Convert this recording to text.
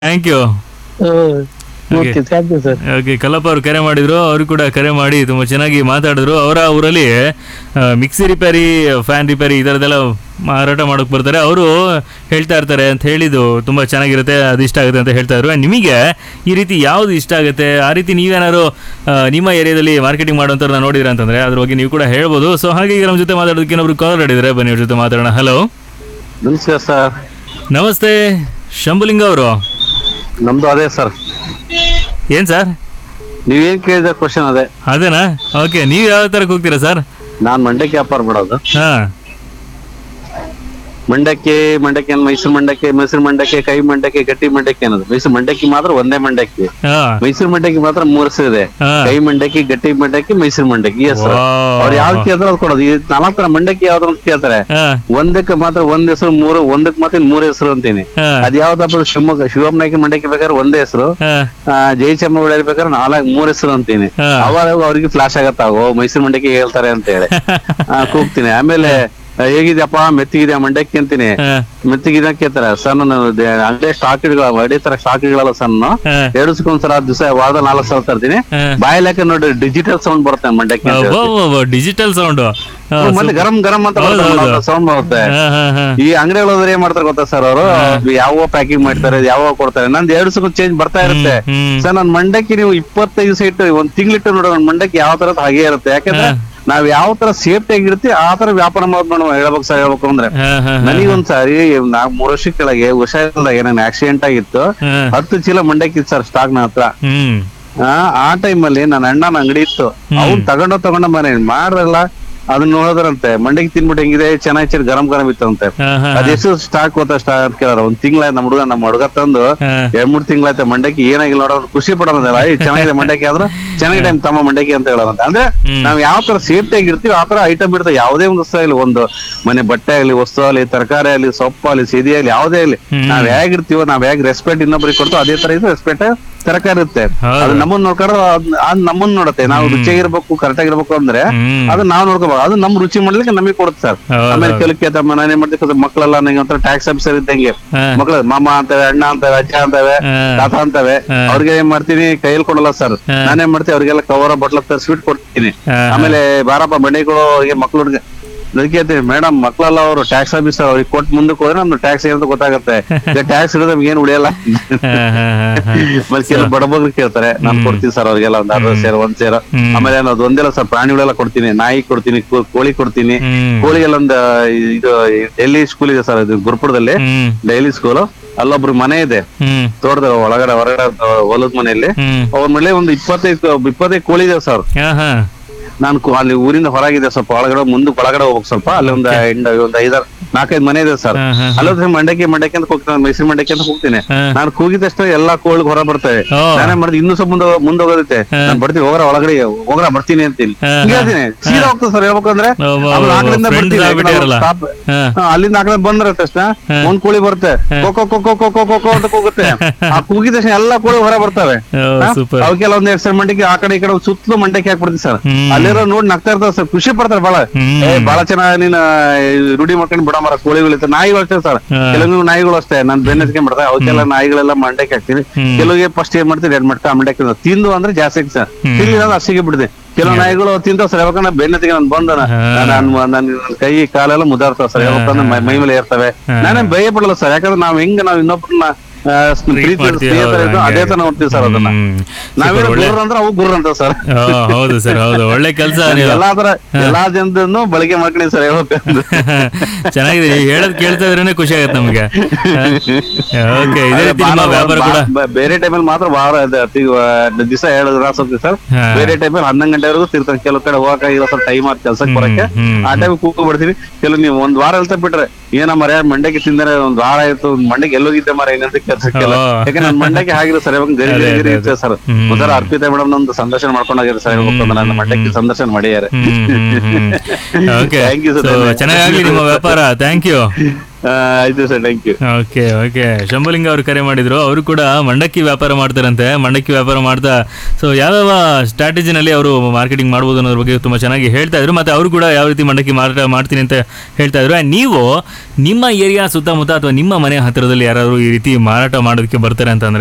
Thank you okay thank you sir okay Kallappa ಅವರು ಕರೆ ಮಾಡಿದ್ರು ಅವರು ಕೂಡ ಕರೆ ಮಾಡಿ ತುಂಬ ಚೆನ್ನಾಗಿ ಮಾತಾಡಿದ್ರು ಅವರ ಊರಲ್ಲಿ ಆ, ಮಿಕ್ಸಿ ರಿಪೇರಿ ಫ್ಯಾನ್ ರಿಪೇರಿ ಈ ಥರದ್ದೆಲ್ಲ ಮಾರಾಟ ಮಾಡೋಕೆ ಬರ್ತಾರೆ ಅವರು ಹೇಳ್ತಾ ಇರ್ತಾರೆ ಅಂತ ಹೇಳಿದ್ದು ತುಂಬ ಚೆನ್ನಾಗಿರುತ್ತೆ ಅದು ಇಷ್ಟ ಆಗುತ್ತೆ ಅಂತ ಹೇಳ್ತಾ ಇದ್ರು And ನಿಮಗೆ ಈ ರೀತಿ ಯಾವುದು ಇಷ್ಟ ಆಗುತ್ತೆ ಆ ರೀತಿ ನೀವೇನಾದ್ರು ಆ, ನಿಮ್ಮ ಏರಿಯಾದಲ್ಲಿ ಮಾರ್ಕೆಟಿಂಗ್ ಮಾಡೋಂಥವ್ರನ್ನ ನೋಡಿದ್ರೆ ಅಂತಂದರೆ ಅದ್ರ ಬಗ್ಗೆ ನೀವು ಕೂಡ ಹೇಳ್ಬೋದು ಸೊ ಹಾಗೆ ಈಗ ನಮ್ಮ ಜೊತೆ ಮಾತಾಡೋದಕ್ಕೆ ಇನ್ನೊಬ್ರು ಕಾಲ್ ಮಾಡಿದ್ದಾರೆ ಬನ್ನಿ ಅವ್ರ ಜೊತೆ ಮಾತಾಡೋಣ ಹಲೋ ನಮಸ್ಕಾರ ಸರ್ ನಮಸ್ತೆ ಶಂಭುಲಿಂಗ ಅವರು ನಮ್ದು ಅದೇ ಸರ್ ಏನು ಸರ್ ನೀವೇನ್ ಕೇಳಿದ ಕ್ವಶನ್ ಅದೇ ಅದೇನಾ ಓಕೆ ನೀವು ಯಾವ ಥರಕ್ಕೆ ಹೋಗ್ತೀರಾ ಸರ್ ನಾನ್ ಮಂಡಕ್ಕಿ ವ್ಯಾಪಾರ ಮಾಡೋದು ಹಾಂ ಮಂಡಕ್ಕಿ ಮಂಡಕ್ಕಿ ಅಂದ್ರೆ ಮೈಸೂರು ಮಂಡಕ್ಕಿ ಮೈಸೂರು ಮಂಡಕ್ಕಿ ಕೈ ಮಂಡಕ್ಕಿ ಗಟ್ಟಿ ಮಂಡಕ್ಕಿ ಅನ್ನೋದು ಮೈಸೂರು ಮಂಡಕ್ಕಿ ಮಾತ್ರ ಒಂದೇ ಮಂಡಕ್ಕಿ ಹಾಂ ಮೈಸೂರು ಮಂಡಕ್ಕಿ ಮಾತ್ರ ಮೂರ್ ಹೆಸರು ಇದೆ ಹಾ. ಕೈ ಮಂಡಕ್ಕಿ ಗಟ್ಟಿ ಮಂಡಕ್ಕಿ ಮೈಸೂರು ಮಂಡಕ್ಕಿ ಎಸ್ Wow. ಅವ್ರು ಯಾವ್ದು ಕೇಳಿದ್ರೆ ಅದು ಕೊಡೋದು ಈ ನಾಲ್ಕು ತರ ಮಂಡಕ್ಕಿ ಯಾವ್ದು ಅಂತ ಕೇಳ್ತಾರೆ ಹಾಂ ಒಂದಕ್ಕೆ ಮಾತ್ರ ಒಂದ್ ಹೆಸರು ಮೂರು ಒಂದಕ್ಕೆ ಮಾತ್ರ ಮೂರ್ ಹೆಸರು ಅಂತೀನಿ ಹಾಂ ಅದ್ ಯಾವ್ದಪ್ಪ ಶಿವಮೊಗ್ಗ ಶಿವಮ್ ನಾಯ್ಕ ಮಂಡಕ್ಕಿ ಬೇಕಾದ್ರೆ ಒಂದೇ ಹೆಸರು ಹಾಂ ಜಯಚಮ್ಮ ಹೊಡೆಯರ್ ಬೇಕಾದ್ರೆ ನಾಲ್ಕು ಮೂರ್ ಹೆಸರು ಅಂತೀನಿ ಹಾ. ಅವಾಗ ಅವ್ರಿಗೆ ಫ್ಲಾಶ್ ಆಗತ್ತ ಓ ಮೈಸೂರು ಮಂಡಕ್ಕಿ ಹೇಳ್ತಾರೆ ಅಂತ ಹೇಳಿ ಆ, ಕೂಗ್ತೀನಿ ಆಮೇಲೆ ಆ, ಹೇಗಿದ್ಯಪ್ಪ ಮೆತ್ತಿಗಿದ್ಯಾ ಮಂಡಕ್ಕಿ ಅಂತೀನಿ ಹಾಂ ಮೆತ್ತಿಗಿದ ಕೇಳ್ತಾರೆ ಸರ್ ನಾನು ಅಂಗಡಿ ಸ್ಟಾಕ್ ಅಡಿ ತರ ಸ್ಟಾಕ್ ಇಡಲ್ಲ ಸರ್ ನಾನು ಹಾಂ ಎರಡು ದಿವಸಕ್ಕೊಂದ್ಸಲ ದಿವಸ ವಾರದ ನಾಲ್ಕು ಸಲ ತರ್ತೀನಿ ಹಾಂ ಬಾಯ್ ನೋಡಿ ಡಿಜಿಟಲ್ ಸೌಂಡ್ ಬರುತ್ತೆ ಮಂಡಕ್ಕಿ ಅಂತ ಹೇಳಿ. ಡಿಜಿಟಲ್ ಸೌಂಡು ಮತ್ತೆ ಗರಂ ಗರಂ ಅಂತ ಹೌದು, ಹೌದು. ಸೌಂಡ್ ಬರುತ್ತೆ ಈ ಅಂಗಡಿಗಳು ಹೋದ್ರೆ ಏನ್ ಮಾಡ್ತಾರೆ ಗೊತ್ತಾ ಸರ್ ಅವರು ಯಾವ ಪ್ಯಾಕಿಂಗ್ ಮಾಡ್ತಾರೆ ಯಾವ ಕೊಡ್ತಾರೆ ನಂದು ಎರಡು ದಿವಸಕ್ಕೂ ಚೇಂಜ್ ಬರ್ತಾ ಇರುತ್ತೆ ಸರ್ ನನ್ ಮಂಡಕ್ಕಿ ನೀವು ಇಪ್ಪತ್ತೈದು ದಿವಸ ಇಟ್ಟು ಒಂದ್ ತಿಂಗಳಿಟ್ಟು ನೋಡೋ ನನ್ ಮಂಡಕ್ಕಿ ಯಾವ ತರದ್ ಹಾಗೆ ಇರುತ್ತೆ ಯಾಕಂದ್ರೆ ನಾವ್ ಯಾವ ತರ ಸೇಫ್ಟಿ ಆಗಿರುತ್ತೆ ಆ ತರ ವ್ಯಾಪಾರ ಮಾಡೋದು ಮೇಡಮ್ ಹೇಳ್ಬೇಕು ಸರ್ ಹೇಳ್ಬೇಕು ಅಂದ್ರೆ ನನಗೊಂದ್ ಸಾರಿ ನಾ ಮೂರ್ ವರ್ಷ ಕೆಳಗೆ ಹುಷಾರಿಲ್ದಾಗ ನನ್ ಆಕ್ಸಿಡೆಂಟ್ ಆಗಿತ್ತು ಹತ್ತು ಚೀಲ ಮಂಡಕ್ಕಿ ಇತ್ತು ಸರ್ ಸ್ಟಾಕ್ ನ ಹತ್ರ ಹ್ಮ್ ಆ, ಆ ಟೈಮ್ ಅಲ್ಲಿ ನನ್ನ ಅಣ್ಣನ ಅಂಗಡಿ ಇತ್ತು ಅವ್ನ್ ತಗೊಂಡ ತಗೊಂಡ ಮನೆ ಮಾಡ್ರಲ್ಲ ಅದನ್ನ ನೋಡಿದ್ರಂತೆ ಮಂಡಕ್ಕಿ ತಿನ್ಬಿಟ್ಟು ಹೆಂಗಿದೆ ಚೆನ್ನಾಗಿ ಚೆನ್ನಾಗಿ ಗರಂ ಗರಂ ಇತ್ತಂತೆ ಅದೆಷ್ಟು ಸ್ಟಾಕ್ ಹೋತ ಸ್ಟಾಕ್ ಕೇಳಾರ ಒಂದ್ ತಿಂಗಳ ನಮ್ಮ ಹುಡುಗ ನಮ್ಮ ಹುಡುಗ ತಂದು ಎರಡ್ ಮೂರ್ ತಿಂಗಳಾಯ್ತು ಮಂಡಕ್ಕಿ ಏನಾಗಿಲ್ಲ ನೋಡೋದು ಖುಷಿ ಪಡೋದಲ್ಲ ಐ ಚೆನ್ನಾಗಿದೆ ಮಂಡಕ್ಕಿ ಆದ್ರೂ ಚೆನ್ನಾಗಿ ಟೈಮ್ ತಮ್ಮ ಮಂಡಕ್ಕಿ ಅಂತ ಹೇಳೋದಂತ ಅಂದ್ರೆ ನಾವ್ ಯಾವ ತರ ಸೇಫ್ಟಿ ಆಗಿರ್ತೀವಿ ಆ ತರ ಐಟಮ್ ಇರ್ತದೆ ಯಾವುದೇ ಒಂದು ವಸ್ತು ಆಗಲಿ ಒಂದು ಮನೆ ಬಟ್ಟೆ ಆಗ್ಲಿ ವಸ್ತು ಆಗಲಿ ತರಕಾರಿ ಆಗ್ಲಿ ಸೊಪ್ಪು ಆಗ್ಲಿ ಸಿದಿ ಆಗ್ಲಿ ಯಾವುದೇ ಆಗ್ಲಿ ನಾವ್ ಹೇಗಿರ್ತೀವೋ ನಾವ್ ಹೇಗ್ ರೆಸ್ಪೆಕ್ಟ್ ಇನ್ನೊಬ್ರಿಗೆ ಕೊಡ್ತೀವೋ ಅದೇ ತರ ಇದು ರೆಸ್ಪೆಕ್ಟ್ ತರಕಾರಿ ಇರುತ್ತೆ ಹೌದು. ಅದು ನಮ್ಮನ್ನ ನೋಡ್ಕೊಂಡ್ರೆ ಅದ್ ಅದ್ ನಮ್ಮನ್ನ ನೋಡುತ್ತೆ ನಾವು ರುಚಿಯಾಗಿರ್ಬೇಕು ಕರೆಕ್ಟ್ ಆಗಿರ್ಬೇಕು ಅಂದ್ರೆ ಹ್ಮ್ ಅದು ನಾವ್ ನೋಡ್ಕೋಬೇಕು ಅದು ನಮ್ ರುಚಿ ಮಾಡ್ಲಿಕ್ಕೆ ನಮಗೆ ಕೊಡುತ್ತೆ ಸರ್ ಹೌದು, ಆಮೇಲೆ ಹೌದು. ಕೆಲಕ್ಕೆ ನಾನೇನ್ ಮಾಡ್ತೀನಿ ಮಕ್ಕಳೆಲ್ಲ ನಂಗೆ ಒಂಥರ ಟ್ಯಾಕ್ಸ್ ಆಫೀಸರ್ ಇದ್ದಂಗೆ ಹಾ. ಮಕ್ಕಳು ಮಾಮ ಅಂತವೆ ಅಣ್ಣ ಅಂತವೆ ಅಜ್ಜ ಅಂತವೆ ಹಾ. ತಾತ ಅಂತವೆ ಹಾ. ಅವ್ರಿಗೆ ಏನ್ ಮಾಡ್ತೀನಿ ಕೈಯಲ್ಲಿ ಕೊಡಲ್ಲ ಸರ್ ಹಾ. ನಾನೇನ್ ಮಾಡ್ತೀನಿ ಅವ್ರಿಗೆಲ್ಲ ಕವರ ಬಟ್ಲ ಸ್ವೀಟ್ ಕೊಡ್ತೀನಿ ಹಾ, ಹಾ. ಆಮೇಲೆ ಬಾರಪ್ಪ ಬಂಡೆಗಳು ಅವ್ರಿಗೆ ಮಕ್ಳು ಹುಡ್ಗ ಅದಕ್ಕೆ ಮೇಡಮ್ ಮಕ್ಕಳೆಲ್ಲ ಅವರು ಟ್ಯಾಕ್ಸ್ ಆಫೀಸರ್ ಅವ್ರಿಗೆ ಕೊಟ್ಟು ಮುಂದಕ್ಕೆ ಹೋದ್ರೆ ನಮ್ದು ಟ್ಯಾಕ್ಸ್ ಏನಂತ ಗೊತ್ತಾಗುತ್ತೆ ಟ್ಯಾಕ್ಸ್ ಇರೋದು ನಮ್ಗೆ ಏನು ಉಳಿಯಲ್ಲ ಮತ್ತೆ ಕೆಲವು ಬಡಬಗ್ರು ಕೇಳ್ತಾರೆ ನಾನ್ ಕೊಡ್ತೀನಿ ಸರ್ ಅವ್ರಿಗೆಲ್ಲ ಒಂದ್ ಅರ್ಧ ಸೇರ್ ಒಂದ್ ಸೇರ ಹ್ಮ್. ಆಮೇಲೆ ಅದು ಒಂದೆಲ್ಲ ಸರ್ ಪ್ರಾಣಿಗಳೆಲ್ಲ ಕೊಡ್ತೀನಿ ನಾಯಿ ಕೊಡ್ತೀನಿ ಕೋ- ಕೋಳಿ ಕೊಡ್ತೀನಿ ಹ್ಮ್ ಕೋಳಿಗೆಲ್ಲ ಒಂದು ಇದು ಡೆಲ್ಲಿ ಸ್ಕೂಲ್ ಇದೆ ಸರ್ ಇದು ಗುರುಪುರದಲ್ಲಿ ಹ್ಮ್ ಡೈಲಿ ಸ್ಕೂಲ್ ಅಲ್ಲೊಬ್ರು ಮನೆ ಇದೆ ಹ್ಮ್ ತೋಟದ ಒಳಗಡೆ ಹೊರಗಡೆ ಹೊಲದ ಮನೆಯಲ್ಲಿ ಹ್ಮ್ ಅವ್ರ ಮೇಲೆ ಒಂದು ಇಪ್ಪತ್ತೈದು ಇಪ್ಪತ್ತೈದು ಕೋಳಿ ಇದೆ ಸರ್ ಹಾ ಹಾ ನಾನು ಕು- ಅಲ್ಲಿ ಊರಿಂದ ಹೊರಗಿದೆ ಸ್ವಲ್ಪ ಒಳಗಡೆ ಮುಂದಕ್ಕೆ ಒಳಗಡೆ ಹೋಗ್ಬೇಕು ಸ್ವಲ್ಪ ಅಲ್ಲಿ ಒಂದು ಎಂಟು ಒಂದು ಐದಾರು ನಾಲ್ಕೈದು ಮನೆ ಇದೆ ಸರ್ ಹಾ, ಹಾ, ಹಾ. ಅಲ್ಲೊಂದು ಮಂಡಕ್ಕಿ ಮಂಡಕ್ಕಿ ಅಂತ ಹೋಗ್ತಾನೆ ಮೈಸೂರು ಮಂಡಕ್ಕಿ ಅಂತ ಹೋಗ್ತೀನಿ ಹಾ. ನಾನು ಕೂಗಿದಷ್ಟು ಎಲ್ಲಾ ಕೋಳಿ ಹೊರ ಬರ್ತವೆ ಓ. ನಾನೇ ಮಾಡಿದ್ ಇನ್ನೂ ಸ್ವಲ್ಪ ಮುಂದೆ ಮುಂದೆ ಹೋಗುತ್ತೆ ನಾನು ಬರ್ತೀನಿ ಹೋಗ್ರ ಒಳಗಡೆ ಹೋಗ್ರ ಬರ್ತೀನಿ ಅಂತೀನಿ ಹಾ, ಹಿಂಗೆ ಹೇಳ್ತೀನಿ ಸೀದಾ ಹೋಗ್ತದೆ ಸರ್ ಹೇಳ್ಬೇಕಂದ್ರೆ ಒಬ್ಬ- ಆಮೇಲೆ ಆ ಕಡೆಯಿಂದ friends ಬರ್ತೀನಿ ಆಗ್ಬಿಟ್ಟಿರಲ್ಲ. stop. ಹಾ ಹಾ, ಅಲ್ಲಿಂದ ಆ ಕಡೆ ಬಂದ್ರೆ ತಕ್ಷಣ ಒಂದ್ ಕೋಳಿ ಬರುತ್ತೆ ಕೊಕ್ಕೋ ಕೊಕ್ಕೋ ಕೊಕ್ಕೋ ಕೊಕ್ಕೋ ಅಂತ ಕೂಗುತ್ತೆ ಆ ಕೂಗಿದ ತಕ್ಷಣ ಎಲ್ಲಾ ಕೋಳಿ ಹೊರ ಬರ್ತವೆ ಓ, ಸೂಪರ್ ಅವಕ್ಕೆಲ್ಲ ಒಂದ್ ಎರಡ್ ಸಲ ಮಂಡಕ್ಕಿ ಆ ಕಡೆ ಈ ಕಡೆ ಸುತ್ತಲೂ ಮಂಡಕ್ಕಿ ಹಾಕ್ಬಿಡ್ತೀವಿ ಸರ್ ಹ್ಮ್. ಅಲ್ಲಿರೋ ನೋಡಿ ನಗ್ತಾ ಇರ್ತಾರೆ ಸರ್ ಖುಷಿ ಪಡ್ತಾರೆ ಬಹಳ ಹ್ಮ್. ಏ ಬಹಳ ಚೆನ್ನಾಗಿ ನೀನ್ ರೂಢಿ ಮಾಡ್ಕೊಂಡು ಬಿಡ ಮರ ಕೋಳಿಗಳು ಇರ್ತವೆ ನಾಯಿಗಳು ಅಷ್ಟೇ ಸರ್ ಹಾ. ಕೆಲವು ನಾಯಿಗಳು ಅಷ್ಟೇ ನಾನ್ ಬೆನ್ನತ್ಕೊಂಡ್ ಬಿಡ್ತಾರೆ ಅವಕ್ಕೆಲ್ಲ ನಾಯಿಗಳೆಲ್ಲ ಮಂಡಕ್ಕಿ ಹಾಕ್ತೀನಿ ಹ್ಮ್. ಕೆಲವಿಗೆ ಫಸ್ಟ್ ಏನ್ ಮಾಡ್ತೀನಿ ಎರಡ್ ಮಟ್ಟ ಮಂಡಕ್ಕಿ ತಿಂದು ಅಂದ್ರೆ ಜಾಸ್ತಿ ಸರ್ ಹ್ಮ್. ತಿನ್ಲಿಲ್ಲ ಅಂದ್ರೆ ಅಷ್ಟಿಗೆ ಬಿಡ್ತೀನಿ ಕೆಲವು ನಾಯಿಗಳು ತಿಂತಾವ್ ಸರ್ ಯಾಕಂದ್ರೆ ಬೆನ್ನತ್ತಿಗೆ ನಾನು ಬಂದ ಹಾ. ನಾನು ನನ್ನ ಕೈ ಕಾಲೆಲ್ಲ ಮುದಾರ್ತಾವ ಸರ್ ಯಾಕಂದ್ರೆ ಮೈ- ಮೈ ಮೇಲೆ ಇರ್ತವೆ ಹಾ. ನಾನೇನ್ ಭಯ ಪಡಲ್ಲ ಸರ್ ಯಾಕಂದ್ರೆ ನಾವ್ ಹೆಂಗ್ ನಾವ್ ಇನ್ನೊಬ್ರನ್ನ ಆ, ಪ್ರೀತಿ ಮಾಡ್ತೀವಿ, ಸ್ನೇಹಿತರ ಹೌದು, ಇದು ಹಂಗೆ ಅದೇ ತರ ನೋಡ್ತೀವಿ ಸರ್ ಅದನ್ನ ಹ್ಮ್. ನಾವೇನು Super, ಒಳ್ಳೆ ಗುರು ಅಂದ್ರೆ ಅವು ಗುರು ಅಂತ ಸರ್ ಓ, ಹೌದು ಸರ್ ಹೌದು ಒಳ್ಳೆ ಕೆಲಸ ನೀವು ಎಲ್ಲಾ ತರ ಎಲ್ಲಾ ಜನದನ್ನು ಬಳಕೆ ಮಾಡ್ಕೊಳ್ಳಿ ಸರ್ ಹೇಳ್ಬೇಕಂದ್ರೆ ಚೆನ್ನಾಗಿದೆ ನೀವು ಹೇಳೋದ್ ಕೇಳ್ತಾ ಇದ್ರೇನೆ ಖುಷಿ ಆಗತ್ತೆ ನಮ್ಗೆ ಓಕೆ ಇದೇ ರೀತಿ ನಿಮ್ಮ ವ್ಯಾಪಾರ ಕೂಡ ಬ- ಬೇರೆ ಟೈಮಲ್ಲಿ ಮಾತ್ರ ವಾರ ದಿವಸ ಹೇಳೋದು ರಾಸ್ ಹೋಗ್ತೀವಿ ಸರ್ ಹಾ. ಬೇರೆ ಟೈಮಲ್ಲಿ ಹನ್ನೊಂದು ಗಂಟೆವರೆಗೂ ತಿರ್ತಾನೆ ಕೆಲವು ಕಡೆ ಹೋಗಕ್ಕಾಗಿಲ್ಲ ಸ್ವಲ್ಪ ಟೈಮ್ ಆದ್ ಕೆಲ್ಸಕ್ಕೆ ಬರಕ್ಕೆ ಹ್ಮ್, ಆ ಟೈಮ್ ಕೂಗು ಬಿಡ್ತೀವಿ ಕೆಲವು ನೀವು ಒಂದ್ ವಾರ ಹೇಳ್ತಾ ಬಿಟ್ರೆ ಏನ ಮರ ಮಂಡಕ್ಕಿ ತಿಂದರೆ ಒಂದ್ ವಾರ ಆಯ್ತು ಒಂದ್ ಮಂಡಕ್ಕಿ ಎಲ್ಲೋಗಿದ್ದೆ ಮರ ಏನಂತ ಕೆಲ್ಸಕ್ಕೆಲ್ಲ ಓ. ಯಾಕಂದ್ರೆ ನನ್ ಮಂಡಕ್ಕಿ ಆಗಿರೋ ಸರ್ ಇವಾಗ ಗರಿ ಅದೇ, ಗರಿ ಗರಿ ಅದೇ, ಇರ್ತದೆ ಸರ್ ಹ್ಮ್. ಒಂಥರ ಅರ್ಪಿತಾ ಮೇಡಮ್ ನಮ್ದು ಸಂದರ್ಶನ ಮಾಡ್ಕೊಂಡಾಗಿರೋ ಸರ್ ಹೇಳ್ಬೇಕು ಅಂದ್ರೆ ನನ್ನ ಮಂಡಕ್ಕಿ ಸಂದರ್ಶನ ಮಾಡಿದ್ದಾರೆ ಓಕೆ Thank you, sir. ಚೆನ್ನಾಗಾಗ್ಲಿ ನಿಮ್ಮ ವ್ಯಾಪಾರ ಥ್ಯಾಂಕ್ ಯು ಆ, ಆಯ್ತು sir thank you okay okay Shambhulinga ಅವರು ಕರೆ ಮಾಡಿದ್ರು ಅವರು ಕೂಡ ಮಂಡಕ್ಕಿ ವ್ಯಾಪಾರ ಮಾಡ್ತಾರಂತೆ ಮಂಡಕ್ಕಿ ವ್ಯಾಪಾರ ಮಾಡ್ತಾ ಸೊ ಯಾವ್ಯಾವ ಸ್ಟ್ರಾಟಜಿನಲ್ಲಿ ಅವರು ಮಾರ್ಕೆಟಿಂಗ್ ಮಾಡ್ಬೋದು ಅನ್ನೋದ್ರ ಬಗ್ಗೆ ತುಂಬ ಚೆನ್ನಾಗಿ ಹೇಳ್ತಾ ಇದ್ರು ಮತ್ತೆ ಅವರು ಕೂಡ ಯಾವ ರೀತಿ ಮಂಡಕ್ಕಿ ಮಾರಾಟ ಮಾಡ್ತೀನಿ ಅಂತ ಹೇಳ್ತಾ ಇದ್ರು And ನೀವು ನಿಮ್ಮ ಏರಿಯಾ ಸುತ್ತಮುತ್ತ ಅಥವಾ ನಿಮ್ಮ ಮನೆ ಹತ್ತಿರದಲ್ಲಿ ಯಾರಾದರೂ ಈ ರೀತಿ ಮಾರಾಟ ಮಾಡೋದಕ್ಕೆ ಬರ್ತಾರೆ ಅಂತಂದ್ರೆ